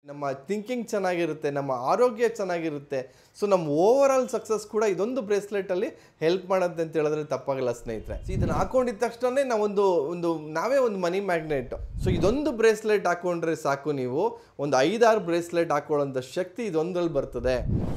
ನಮ್ಮ ಥಿಂಕಿಂಗ್ ಚೆನ್ನಾಗಿರುತ್ತೆ ನಮ್ಮ ಆರೋಗ್ಯ ಚೆನ್ನಾಗಿರುತ್ತೆ ಸೊ ನಮ್ಮ ಓವರ್ ಆಲ್ ಸಕ್ಸಸ್ ಕೂಡ ಇದೊಂದು ಬ್ರೇಸ್ಲೆಟಲ್ಲಿ ಹೆಲ್ಪ್ ಮಾಡುತ್ತೆ ಅಂತ ಹೇಳಿದ್ರೆ ತಪ್ಪಾಗಲ್ಲ ಸ್ನೇಹಿತರೆ ಸೊ ಇದನ್ನು ಹಾಕೊಂಡಿದ ತಕ್ಷಣ ನಾವೊಂದು ಒಂದು ನಾವೇ ಒಂದು ಮನಿ ಮ್ಯಾಗ್ನೆಟ್ ಸೊ ಇದೊಂದು ಬ್ರೇಸ್ಲೆಟ್ ಹಾಕೊಂಡ್ರೆ ಸಾಕು ನೀವು ಒಂದು ಐದಾರು ಬ್ರೇಸ್ಲೆಟ್ ಹಾಕೊಳ್ಳೋಂಥ ಶಕ್ತಿ ಇದೊಂದ್ರಲ್ಲಿ ಬರ್ತದೆ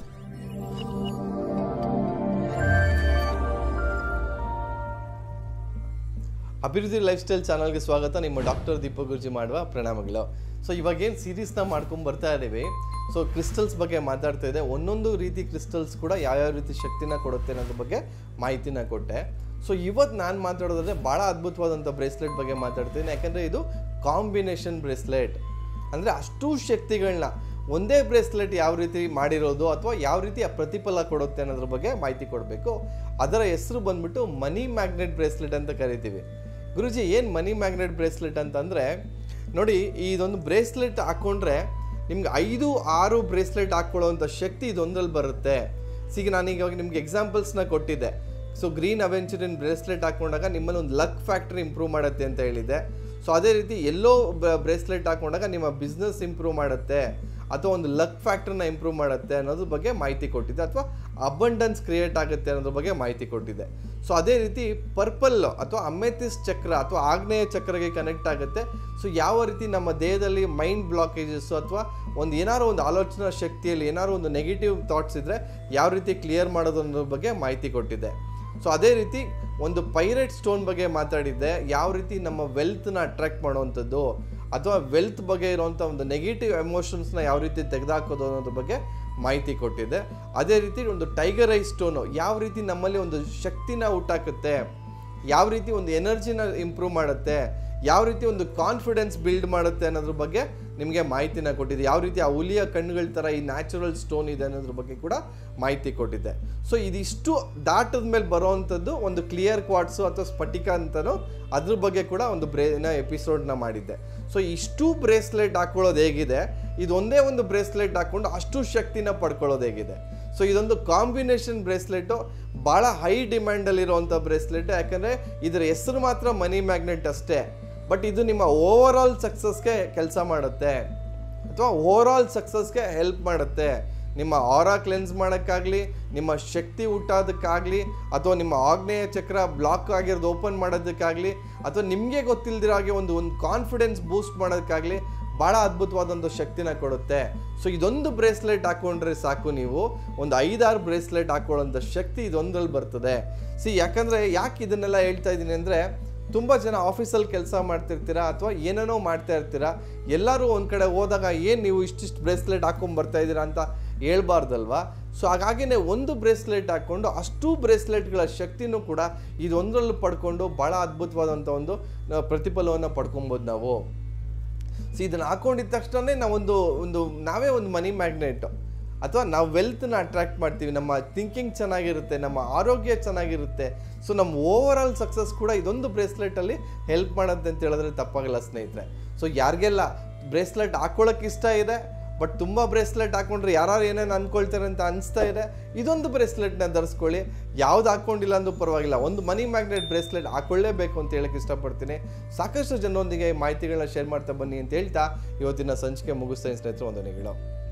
ಅಭಿವೃದ್ಧಿ ಲೈಫ್ ಸ್ಟೈಲ್ ಚಾನಲ್ಗೆ ಸ್ವಾಗತ ನಿಮ್ಮ ಡಾಕ್ಟರ್ ದೀಪಕ್ ಗುರುಜಿ ಮಾಡುವ ಪ್ರಣಾಮಗಳು ಸೊ ಇವಾಗೇನು ಸೀರೀಸ್ನ ಮಾಡ್ಕೊಂಡು ಬರ್ತಾ ಇದ್ದೀವಿ ಸೊ ಕ್ರಿಸ್ಟಲ್ಸ್ ಬಗ್ಗೆ ಮಾತಾಡ್ತಾ ಇದೆ ಒಂದೊಂದು ರೀತಿ ಕ್ರಿಸ್ಟಲ್ಸ್ ಕೂಡ ಯಾವ್ಯಾವ ರೀತಿ ಶಕ್ತಿನ ಕೊಡುತ್ತೆ ಅನ್ನೋದ್ರ ಬಗ್ಗೆ ಮಾಹಿತಿನ ಕೊಟ್ಟೆ ಸೊ ಇವತ್ತು ನಾನು ಮಾತಾಡೋದಾದ್ರೆ ಭಾಳ ಅದ್ಭುತವಾದಂಥ ಬ್ರೇಸ್ಲೆಟ್ ಬಗ್ಗೆ ಮಾತಾಡ್ತೀನಿ ಯಾಕಂದರೆ ಇದು ಕಾಂಬಿನೇಷನ್ ಬ್ರೇಸ್ಲೆಟ್ ಅಂದರೆ ಅಷ್ಟು ಶಕ್ತಿಗಳನ್ನ ಒಂದೇ ಬ್ರೇಸ್ಲೆಟ್ ಯಾವ ರೀತಿ ಮಾಡಿರೋದು ಅಥವಾ ಯಾವ ರೀತಿ ಆ ಪ್ರತಿಫಲ ಕೊಡುತ್ತೆ ಅನ್ನೋದ್ರ ಬಗ್ಗೆ ಮಾಹಿತಿ ಕೊಡಬೇಕು ಅದರ ಹೆಸರು ಬಂದ್ಬಿಟ್ಟು ಮನಿ ಮ್ಯಾಗ್ನೆಟ್ ಬ್ರೇಸ್ಲೆಟ್ ಅಂತ ಕರಿತೀವಿ ಗುರುಜಿ ಏನು ಮನಿ ಮ್ಯಾಗ್ನೆಟ್ ಬ್ರೇಸ್ಲೆಟ್ ಅಂತಂದರೆ ನೋಡಿ ಇದೊಂದು ಬ್ರೇಸ್ಲೆಟ್ ಹಾಕ್ಕೊಂಡ್ರೆ ನಿಮ್ಗೆ ಐದು ಆರು ಬ್ರೇಸ್ಲೆಟ್ ಹಾಕ್ಕೊಳ್ಳೋವಂಥ ಶಕ್ತಿ ಇದೊಂದರಲ್ಲಿ ಬರುತ್ತೆ ಈಗ ನಾನೀಗ ಇವಾಗ ನಿಮ್ಗೆ ಎಕ್ಸಾಂಪಲ್ಸ್ನ ಕೊಟ್ಟಿದ್ದೆ ಸೊ ಗ್ರೀನ್ ಅವೆಂಚರಿನ್ ಬ್ರೇಸ್ಲೆಟ್ ಹಾಕೊಂಡಾಗ ನಿಮ್ಮಲ್ಲಿ ಒಂದು ಲಕ್ ಫ್ಯಾಕ್ಟ್ರಿ ಇಂಪ್ರೂವ್ ಮಾಡುತ್ತೆ ಅಂತ ಹೇಳಿದೆ ಸೊ ಅದೇ ರೀತಿ ಎಲ್ಲೋ ಬ್ರೇಸ್ಲೆಟ್ ಹಾಕೊಂಡಾಗ ನಿಮ್ಮ ಬಿಸ್ನೆಸ್ ಇಂಪ್ರೂವ್ ಮಾಡುತ್ತೆ ಅಥವಾ ಒಂದು ಲಕ್ ಫ್ಯಾಕ್ಟ್ರನ್ನ ಇಂಪ್ರೂವ್ ಮಾಡುತ್ತೆ ಅನ್ನೋದ್ರ ಬಗ್ಗೆ ಮಾಹಿತಿ ಕೊಟ್ಟಿದ್ದೆ ಅಥವಾ ಅಬಂಡನ್ಸ್ ಕ್ರಿಯೇಟ್ ಆಗುತ್ತೆ ಅನ್ನೋದ್ರ ಬಗ್ಗೆ ಮಾಹಿತಿ ಕೊಟ್ಟಿದ್ದೆ ಸೊ ಅದೇ ರೀತಿ ಪರ್ಪಲ್ ಅಥವಾ ಅಮೆಥಿಸ್ ಚಕ್ರ ಅಥವಾ ಆಗ್ನೇಯ ಚಕ್ರಗೆ ಕನೆಕ್ಟ್ ಆಗುತ್ತೆ ಸೊ ಯಾವ ರೀತಿ ನಮ್ಮ ದೇಹದಲ್ಲಿ ಮೈಂಡ್ ಬ್ಲಾಕೇಜಸ್ ಅಥವಾ ಒಂದು ಏನಾದ್ರು ಒಂದು ಆಲೋಚನಾ ಶಕ್ತಿಯಲ್ಲಿ ಏನಾದ್ರು ಒಂದು ನೆಗೆಟಿವ್ ಥಾಟ್ಸ್ ಇದ್ದರೆ ಯಾವ ರೀತಿ ಕ್ಲಿಯರ್ ಮಾಡೋದು ಅನ್ನೋದ್ರ ಬಗ್ಗೆ ಮಾಹಿತಿ ಕೊಟ್ಟಿದ್ದೆ ಸೊ ಅದೇ ರೀತಿ ಒಂದು ಪೈರೇಟ್ ಸ್ಟೋನ್ ಬಗ್ಗೆ ಮಾತಾಡಿದ್ದೆ ಯಾವ ರೀತಿ ನಮ್ಮ ವೆಲ್ತ್ನ ಅಟ್ರಾಕ್ಟ್ ಮಾಡುವಂಥದ್ದು ಅಥವಾ ವೆಲ್ತ್ ಬಗ್ಗೆ ಇರುವಂಥ ಒಂದು ನೆಗೆಟಿವ್ ಎಮೋಷನ್ಸ್ನ ಯಾವ ರೀತಿ ತೆಗೆದುಹಾಕೋದು ಅನ್ನೋದ್ರ ಬಗ್ಗೆ ಮಾಹಿತಿ ಕೊಟ್ಟಿದ್ದೆ ಅದೇ ರೀತಿ ಒಂದು ಟೈಗರ್ ಐ ಸ್ಟೋನು ಯಾವ ರೀತಿ ನಮ್ಮಲ್ಲಿ ಒಂದು ಶಕ್ತಿನ ಹುಟ್ಟಾಕುತ್ತೆ ಯಾವ ರೀತಿ ಒಂದು ಎನರ್ಜಿನ ಇಂಪ್ರೂವ್ ಮಾಡುತ್ತೆ ಯಾವ ರೀತಿ ಒಂದು ಕಾನ್ಫಿಡೆನ್ಸ್ ಬಿಲ್ಡ್ ಮಾಡುತ್ತೆ ಅನ್ನೋದ್ರ ಬಗ್ಗೆ ನಿಮಗೆ ಮಾಹಿತಿನ ಕೊಟ್ಟಿದ್ದೆ ಯಾವ ರೀತಿ ಆ ಹುಲಿಯ ಕಣ್ಣುಗಳ ಥರ ಈ ನ್ಯಾಚುರಲ್ ಸ್ಟೋನ್ ಇದೆ ಅನ್ನೋದ್ರ ಬಗ್ಗೆ ಕೂಡ ಮಾಹಿತಿ ಕೊಟ್ಟಿದ್ದೆ ಸೊ ಇದಿಷ್ಟು ದಾಟದ ಮೇಲೆ ಬರೋವಂಥದ್ದು ಒಂದು ಕ್ಲಿಯರ್ ಕ್ವಾಟ್ಸು ಅಥವಾ ಸ್ಫಟಿಕ ಅಂತಲೂ ಅದ್ರ ಬಗ್ಗೆ ಕೂಡ ಒಂದು ಬ್ರೇನ ಎಪಿಸೋಡ್ನ ಮಾಡಿದ್ದೆ ಸೊ ಇಷ್ಟು ಬ್ರೇಸ್ಲೆಟ್ ಹಾಕ್ಕೊಳ್ಳೋದು ಹೇಗಿದೆ ಇದೊಂದೇ ಒಂದು ಬ್ರೇಸ್ಲೆಟ್ ಹಾಕ್ಕೊಂಡು ಅಷ್ಟು ಶಕ್ತಿನ ಪಡ್ಕೊಳ್ಳೋದು ಹೇಗಿದೆ ಸೊ ಇದೊಂದು ಕಾಂಬಿನೇಷನ್ ಬ್ರೇಸ್ಲೆಟು ಭಾಳ ಹೈ ಡಿಮ್ಯಾಂಡಲ್ಲಿರುವಂಥ ಬ್ರೇಸ್ಲೆಟ್ ಯಾಕಂದರೆ ಇದರ ಹೆಸರು ಮಾತ್ರ ಮನಿ ಮ್ಯಾಗ್ನೆಟ್ ಅಷ್ಟೇ ಬಟ್ ಇದು ನಿಮ್ಮ ಓವರ್ ಆಲ್ ಸಕ್ಸಸ್ಗೆ ಕೆಲಸ ಮಾಡುತ್ತೆ ಅಥವಾ ಓವರ್ ಆಲ್ ಸಕ್ಸಸ್ಗೆ ಹೆಲ್ಪ್ ಮಾಡುತ್ತೆ ನಿಮ್ಮ ಆರಾ ಕ್ಲೆನ್ಸ್ ಮಾಡೋಕ್ಕಾಗಲಿ ನಿಮ್ಮ ಶಕ್ತಿ ಹುಟ್ಟೋದಕ್ಕಾಗಲಿ ಅಥವಾ ನಿಮ್ಮ ಆಗ್ನೇಯ ಚಕ್ರ ಬ್ಲಾಕ್ ಆಗಿರೋದು ಓಪನ್ ಮಾಡೋದಕ್ಕಾಗಲಿ ಅಥವಾ ನಿಮಗೆ ಗೊತ್ತಿಲ್ದಿರೋ ಹಾಗೆ ಒಂದು ಒಂದು ಕಾನ್ಫಿಡೆನ್ಸ್ ಬೂಸ್ಟ್ ಮಾಡೋದಕ್ಕಾಗಲಿ ಭಾಳ ಅದ್ಭುತವಾದೊಂದು ಶಕ್ತಿನ ಕೊಡುತ್ತೆ ಸೊ ಇದೊಂದು ಬ್ರೇಸ್ಲೆಟ್ ಹಾಕ್ಕೊಂಡ್ರೆ ಸಾಕು ನೀವು ಒಂದು ಐದಾರು ಬ್ರೇಸ್ಲೆಟ್ ಹಾಕೊಳ್ಳೋಂಥ ಶಕ್ತಿ ಇದೊಂದ್ರಲ್ಲಿ ಬರ್ತದೆ ಸಿ ಯಾಕಂದರೆ ಯಾಕೆ ಇದನ್ನೆಲ್ಲ ಹೇಳ್ತಾ ಇದ್ದೀನಿ ಅಂದರೆ ತುಂಬ ಜನ ಆಫೀಸಲ್ಲಿ ಕೆಲಸ ಮಾಡ್ತಿರ್ತೀರಾ ಅಥವಾ ಏನೇನೋ ಮಾಡ್ತಾ ಇರ್ತೀರಾ ಎಲ್ಲರೂ ಒಂದು ಕಡೆ ಹೋದಾಗ ಏನು ನೀವು ಇಷ್ಟಿಷ್ಟು ಬ್ರೇಸ್ಲೆಟ್ ಹಾಕ್ಕೊಂಡು ಬರ್ತಾ ಇದ್ದೀರಾ ಅಂತ ಹೇಳ್ಬಾರ್ದಲ್ವಾ ಸೊ ಹಾಗಾಗಿನೇ ಒಂದು ಬ್ರೇಸ್ಲೆಟ್ ಹಾಕ್ಕೊಂಡು ಅಷ್ಟು ಬ್ರೇಸ್ಲೆಟ್ಗಳ ಶಕ್ತಿನೂ ಕೂಡ ಇದೊಂದರಲ್ಲೂ ಪಡ್ಕೊಂಡು ಭಾಳ ಅದ್ಭುತವಾದಂಥ ಒಂದು ಆ, ಪ್ರತಿಫಲವನ್ನು ಪಡ್ಕೊಬೋದು ನಾವು ಸೊ ಇದನ್ನು ಹಾಕೊಂಡಿದ ತಕ್ಷಣ ನಾವೊಂದು ಒಂದು ನಾವೇ ಒಂದು ಮನಿ ಮ್ಯಾಗ್ನೆಟ್ ಅಥವಾ ನಾವು ವೆಲ್ತ್ನ ಅಟ್ರಾಕ್ಟ್ ಮಾಡ್ತೀವಿ ನಮ್ಮ ಥಿಂಕಿಂಗ್ ಚೆನ್ನಾಗಿರುತ್ತೆ ನಮ್ಮ ಆರೋಗ್ಯ ಚೆನ್ನಾಗಿರುತ್ತೆ ಸೊ ನಮ್ಮ ಓವರ್ ಆಲ್ ಸಕ್ಸಸ್ ಕೂಡ ಇದೊಂದು ಬ್ರೇಸ್ಲೆಟಲ್ಲಿ ಹೆಲ್ಪ್ ಮಾಡುತ್ತೆ ಅಂತ ಹೇಳಿದ್ರೆ ತಪ್ಪಾಗಲ್ಲ ಸ್ನೇಹಿತರೆ ಸೊ ಯಾರಿಗೆಲ್ಲ ಬ್ರೇಸ್ಲೆಟ್ ಹಾಕ್ಕೊಳ್ಳೋಕೆ ಇಷ್ಟ ಇದೆ ಬಟ್ ತುಂಬ ಬ್ರೇಸ್ಲೆಟ್ ಹಾಕೊಂಡ್ರೆ ಯಾರು ಏನೇನು ಅಂದ್ಕೊಳ್ತಾರೆ ಅಂತ ಅನಿಸ್ತಾ ಇದೆ ಇದೊಂದು ಬ್ರೇಸ್ಲೆಟ್ನ ಧರಿಸ್ಕೊಳ್ಳಿ ಯಾವ್ದು ಹಾಕ್ಕೊಂಡಿಲ್ಲ ಅಂದ್ರೂ ಪರವಾಗಿಲ್ಲ ಒಂದು ಮನಿ ಮ್ಯಾಗ್ನೆಟ್ ಬ್ರೇಸ್ಲೆಟ್ ಹಾಕೊಳ್ಳೇಬೇಕು ಅಂತ ಹೇಳಕ್ಕೆ ಇಷ್ಟಪಡ್ತೀನಿ ಸಾಕಷ್ಟು ಜನರೊಂದಿಗೆ ಈ ಮಾಹಿತಿಗಳನ್ನ ಶೇರ್ ಮಾಡ್ತಾ ಬನ್ನಿ ಅಂತ ಹೇಳ್ತಾ ಇವತ್ತಿನ ಸಂಚಿಕೆ ಮುಗಿಸ್ತಾ ಸ್ನೇಹಿತರು ವಂದನೆಗಳು